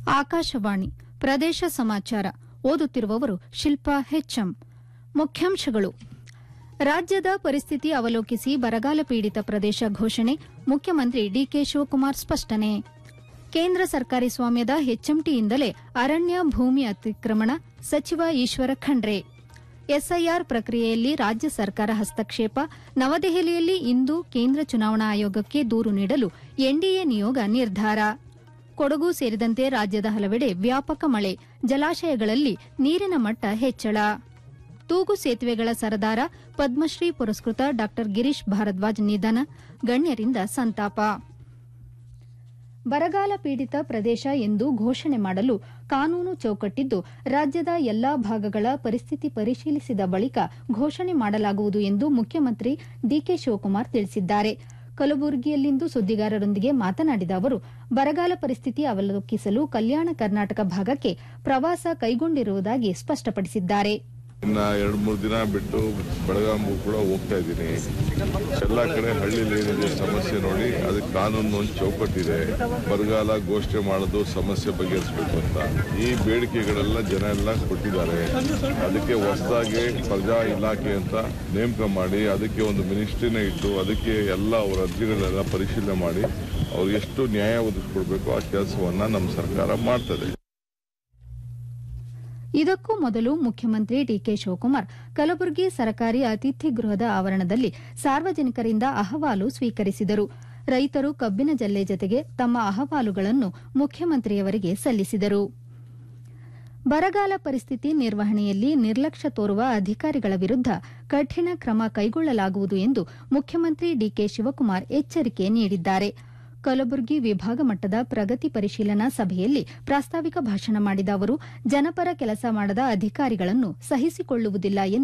ಆಕಾಶವಾಣಿ ಪ್ರದೇಶ ಸಮಾಚಾರ ಓದುತ್ತಿರುವವರು ಶಿಲ್ಪಾ ಹೆಚ್ಎಂ ಮುಖ್ಯಾಂಶಗಳು ರಾಜ್ಯದ ಪರಿಸ್ಥಿತಿ ಅವಲೋಕಿಸಿ ಬರಗಾಲ ಪೀಡಿತ ಪ್ರದೇಶ ಘೋಷಣೆ ಮುಖ್ಯಮಂತ್ರಿ ಡಿಕೆ ಶಿವಕುಮಾರ್ ಸ್ಪಷ್ಟನೆ ಕೇಂದ್ರ ಸರ್ಕಾರಿ ಸ್ವಾಮ್ಯದ ಹೆಚ್ಎಂಟಿಯಿಂದಲೇ ಅರಣ್ಯ ಭೂಮಿ ಅತಿಕ್ರಮಣ ಸಚಿವ ಈಶ್ವರ ಖಂಡ್ರೆ ಎಸ್ಐಆರ್ ಪ್ರಕ್ರಿಯೆಯಲ್ಲಿ ರಾಜ್ಯ ಸರ್ಕಾರ ಹಸ್ತಕ್ಷೇಪ ನವದೆಹಲಿಯಲ್ಲಿ ಇಂದು ಕೇಂದ್ರ ಚುನಾವಣಾ ಆಯೋಗಕ್ಕೆ ದೂರು ನೀಡಲು ಎನ್ಡಿಎ ನಿಯೋಗ ನಿರ್ಧಾರ ಕೊಡಗು ಸೇರಿದಂತೆ ರಾಜ್ಯದ ಹಲವೆಡೆ ವ್ಯಾಪಕ ಮಳೆ ಜಲಾಶಯಗಳಲ್ಲಿ ನೀರಿನ ಮಟ್ಟ ಹೆಚ್ಚಳ ತೂಗು ಸೇತುವೆಗಳ ಸರದಾರ ಪದ್ಮಶ್ರೀ ಪುರಸ್ಕೃತ ಡಾ ಗಿರೀಶ್ ಭಾರದ್ವಾಜ್ ನಿಧನ ಗಣ್ಯರಿಂದ ಸಂತಾಪ ಬರಗಾಲ ಪೀಡಿತ ಪ್ರದೇಶ ಎಂದು ಘೋಷಣೆ ಮಾಡಲು ಕಾನೂನು ಚೌಕಟ್ಟಿದ್ದು ರಾಜ್ಯದ ಎಲ್ಲಾ ಭಾಗಗಳ ಪರಿಸ್ಥಿತಿ ಪರಿಶೀಲಿಸಿದ ಬಳಿಕ ಘೋಷಣೆ ಮಾಡಲಾಗುವುದು ಎಂದು ಮುಖ್ಯಮಂತ್ರಿ ಡಿಕೆ ಶಿವಕುಮಾರ್ ತಿಳಿಸಿದ್ದಾರೆ ಕಲಬುರಗಿಯಲ್ಲಿಂದು ಸುದ್ದಿಗಾರರೊಂದಿಗೆ ಮಾತನಾಡಿದ ಅವರು ಬರಗಾಲ ಪರಿಸ್ಥಿತಿ ಅವಲೋಕಿಸಲು ಕಲ್ಯಾಣ ಕರ್ನಾಟಕ ಭಾಗಕ್ಕೆ ಪ್ರವಾಸ ಕೈಗೊಂಡಿರುವುದಾಗಿ ಸ್ಪಷ್ಟಪಡಿಸಿದ್ದಾರೆ ಇನ್ನ ಎರಡು ಮೂರು ದಿನ ಬಿಟ್ಟು ಬೆಳಗಾಂಗೂ ಕೂಡ ಹೋಗ್ತಾ ಇದ್ದೀನಿ ಎಲ್ಲ ಕಡೆ ಹಳ್ಳಿಲಿ ಏನಿದೆ ಸಮಸ್ಯೆ ನೋಡಿ ಅದಕ್ಕೆ ಕಾನೂನು ಒಂದು ಚೌಕಟ್ಟಿದೆ ಬರಗಾಲ ಘೋಷಣೆ ಮಾಡೋದು ಸಮಸ್ಯೆ ಬಗೆಹರಿಸಬೇಕು ಅಂತ ಈ ಬೇಡಿಕೆಗಳೆಲ್ಲ ಜನ ಎಲ್ಲ ಕೊಟ್ಟಿದ್ದಾರೆ ಅದಕ್ಕೆ ಹೊಸದಾಗಿ ಪ್ರಜಾ ಇಲಾಖೆ ಅಂತ ನೇಮಕ ಮಾಡಿ ಅದಕ್ಕೆ ಒಂದು ಮಿನಿಸ್ಟ್ರಿನ ಇಟ್ಟು ಅದಕ್ಕೆ ಎಲ್ಲ ಅವರ ಅರ್ಜಿಗಳೆಲ್ಲ ಪರಿಶೀಲನೆ ಮಾಡಿ ಅವ್ರಿಗೆ ಎಷ್ಟು ನ್ಯಾಯ ಒದಗಿಸ್ಕೊಡ್ಬೇಕು ಆ ಕೆಲಸವನ್ನ ನಮ್ಮ ಸರ್ಕಾರ ಮಾಡ್ತದೆ ಇದಕ್ಕೂ ಮೊದಲು ಮುಖ್ಯಮಂತ್ರಿ ಡಿಕೆ ಶಿವಕುಮಾರ್ ಕಲಬುರಗಿ ಸರಕಾರಿ ಅತಿಥಿ ಗೃಹದ ಆವರಣದಲ್ಲಿ ಸಾರ್ವಜನಿಕರಿಂದ ಅಹವಾಲು ಸ್ವೀಕರಿಸಿದರು ರೈತರು ಕಬ್ಬಿನ ಜಲ್ಲೆ ಜತೆಗೆ ತಮ್ಮ ಅಹವಾಲುಗಳನ್ನು ಮುಖ್ಯಮಂತ್ರಿಯವರಿಗೆ ಸಲ್ಲಿಸಿದರು ಬರಗಾಲ ಪರಿಸ್ಥಿತಿ ನಿರ್ವಹಣೆಯಲ್ಲಿ ನಿರ್ಲಕ್ಷ್ಯ ತೋರುವ ಅಧಿಕಾರಿಗಳ ವಿರುದ್ದ ಕಠಿಣ ಕ್ರಮ ಕೈಗೊಳ್ಳಲಾಗುವುದು ಎಂದು ಮುಖ್ಯಮಂತ್ರಿ ಡಿಕೆ ಶಿವಕುಮಾರ್ ಎಚ್ಚರಿಕೆ ನೀಡಿದ್ದಾರೆ ಕಲಬುರಗಿ ವಿಭಾಗ ಮಟ್ಟದ ಪ್ರಗತಿ ಪರಿಶೀಲನಾ ಸಭೆಯಲ್ಲಿ ಪ್ರಾಸ್ತಾವಿಕ ಭಾಷಣ ಮಾಡಿದ ಅವರು ಜನಪರ ಕೆಲಸ ಮಾಡದ ಅಧಿಕಾರಿಗಳನ್ನು ಸಹಿಸಿಕೊಳ್ಳುವುದಿಲ್ಲ ಎಂದು